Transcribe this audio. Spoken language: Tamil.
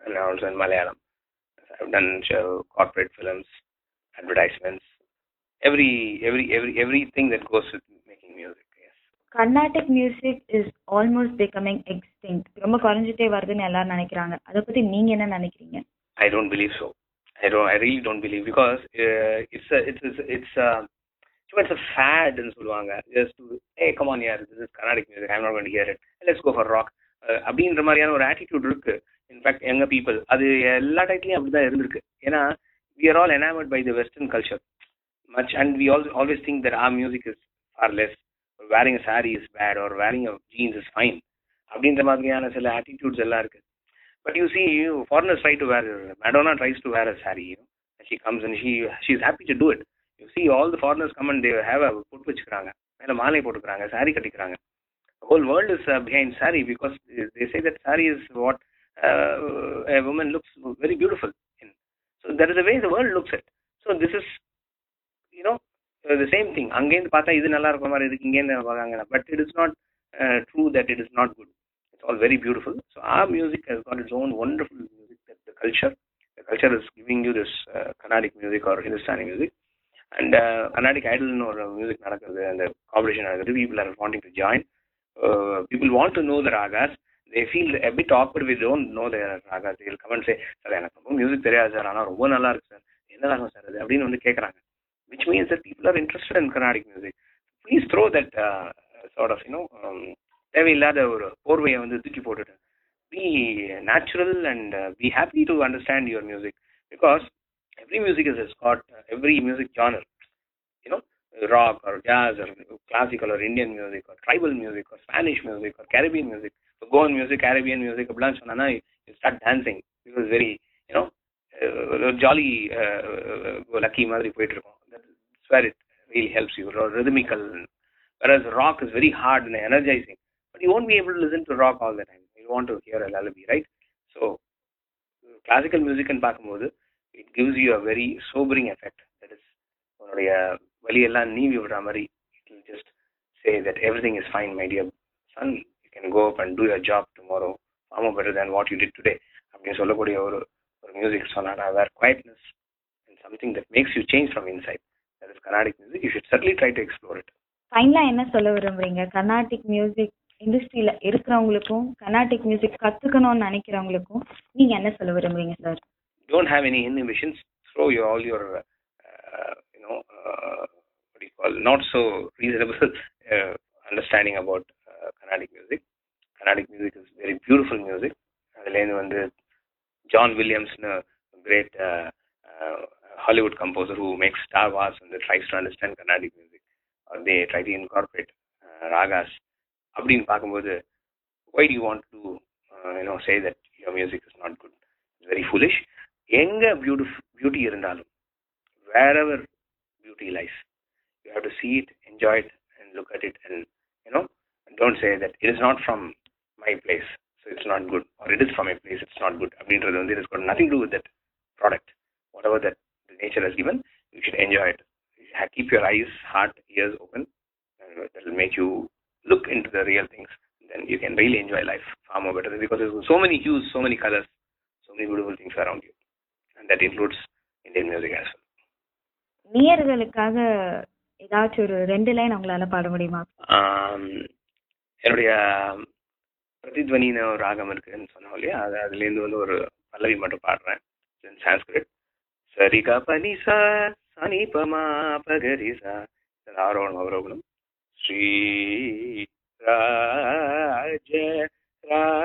and also in Malayalam. I've done show, corporate films, advertisements, every every every everything that goes with making music. Yes. Carnatic music is almost becoming extinct ரொம்ப குறைஞ்சிட்டே வருதுன்னு எல்லாரும் நினைக்கிறாங்க அதை பத்தி நீங்க என்ன நினைக்கிறீங்க I don't believe so. I don't. I really don't believe because uh, it's a it's it's it's a it's a fad ன்னு சொல்லுவாங்க just to hey come on yeah this is Carnatic music I'm not going to hear it let's go for rock uh, அப்படின்ற மாதிரியான ஒரு attitude இருக்கு இன்ஃபேக்ட் எங்க பீப்புள் அது எல்லா டைட்லயும் அப்படிதான் இருந்திருக்கு ஏன்னா we are all enamored by the western culture much and we all always think that our music is far less or wearing a saree is bad or wearing a jeans is fine அப்படின்ற மாதிரியான சில attitudes எல்லாம் இருக்கு but you see, you foreigners try to wear. Madonna tries to wear a sari. You know, and she comes and she she's happy to do it. You see, all the foreigners come and they have a put வச்சுக்கிறாங்க மேல மாலை போட்டுக்கிறாங்க saree கட்டிக்கிறாங்க the whole world is uh, behind saree because they they say that saree is what uh, a woman looks very beautiful in. So that is the way the world looks at. So this is, you know, uh, the same thing. அங்கேருந்து பார்த்தா இது நல்லா இருக்கிற மாதிரி இருக்கு இங்கேருந்து பார்க்காங்க but it is not true that it is not good it's all very beautiful. So our music has got its own wonderful music. That the culture, the culture is giving you this uh, Carnatic music or Hindustani music, and uh, Carnatic Idol or uh, music நடக்குது and the competition நடக்குது. People are wanting to join. Uh, people want to know the ragas. They feel a bit awkward if they don't know the ragas. They will come and say, sir எனக்கு ரொம்ப மியூசிக் தெரியாது சார் ஆனால் ரொம்ப நல்லா இருக்கு சார் என்ன ராகம் சார் அது அப்படின்னு வந்து கேட்குறாங்க which means that people are interested in Carnatic music. Please throw that uh, sort of, you know, um, தேவையில்லாத ஒரு போர்வையை வந்து தூக்கி போட்டுட்டு be natural and be happy to understand your music because every music is is god every music genre you know rock or jazz or classical or Indian music or tribal music or Spanish music or Caribbean music Goan music Caribbean music அப்படிலாம் சொன்னா you start dancing it was very you know jolly lucky மாதிரி போயிட்டு இருக்கோம் where it really helps you rhythmical whereas rock is very hard and energizing but you won't be able to listen to rock all the time. You want to hear a lullaby, right? So, classical music and பார்க்கும்போது it gives you a very sobering effect. That is, உன்னுடைய வழியெல்லாம் நீவி விடுற மாதிரி it will just say that everything is fine, my dear son. You can go up and do your job tomorrow far more better than what you did today. அப்படின்னு சொல்லக்கூடிய ஒரு ஒரு மியூசிக் சொன்னா where quietness and something that makes you change from inside. That is Carnatic music. You should certainly try to explore it. ஃபைனலா என்ன சொல்ல விரும்புறீங்க கர்நாடிக் மியூசிக் இண்டஸ்ட்ரியில இருக்கிறவங்களுக்கும் கர்நாடிக் மியூசிக் கத்துக்கணும்னு நினைக்கிறவங்களுக்கும் நீங்க என்ன சொல்ல விரும்புறீங்க sir don't have any inhibitions. Throw your, all your, uh, you know, uh, what do you call, not so reasonable uh, understanding about uh, Carnatic music. Carnatic music is very beautiful music. அதுலேருந்து வந்து ஜான் வில்லியம்ஸ்னு great Hollywood composer who makes star was வந்து tries to understand Carnatic music or they try to incorporate ragas அப்படின்னு பார்க்கும்போது why to want to you know say that your music is not good it's very foolish எங்க பியூட்டிஃபுல் பியூட்டி இருந்தாலும் wherever beauty life you have to see it enjoy it and look at it and you know don't say that it is not from my place so it's not good or it is from my place it's not good அப்படின்றது வந்து it has got nothing to do with that product whatever that the nature has given you should enjoy it you should keep your eyes heart ears open and that will make you look into the real things then you can really enjoy life far more better because there's so many hues so many colors so many beautiful things around you and that includes Indian music as well நேயர்களுக்காக ஏதாச்சும் ஒரு ரெண்டு லைன் உங்களால பாட முடியுமா ஆம், என்னுடைய பிரதித்வனின்னு ஒரு ராகம் இருக்குன்னு சொன்னோம் இல்லையா அது அதுலேருந்து வந்து ஒரு பல்லவி மட்டும் பாடுறேன் சான்ஸ்கிரிட் சரிகா பனிசா சனிபமா பகரிசா ஆரோகணம் அவரோகணம் ஸ்ரீ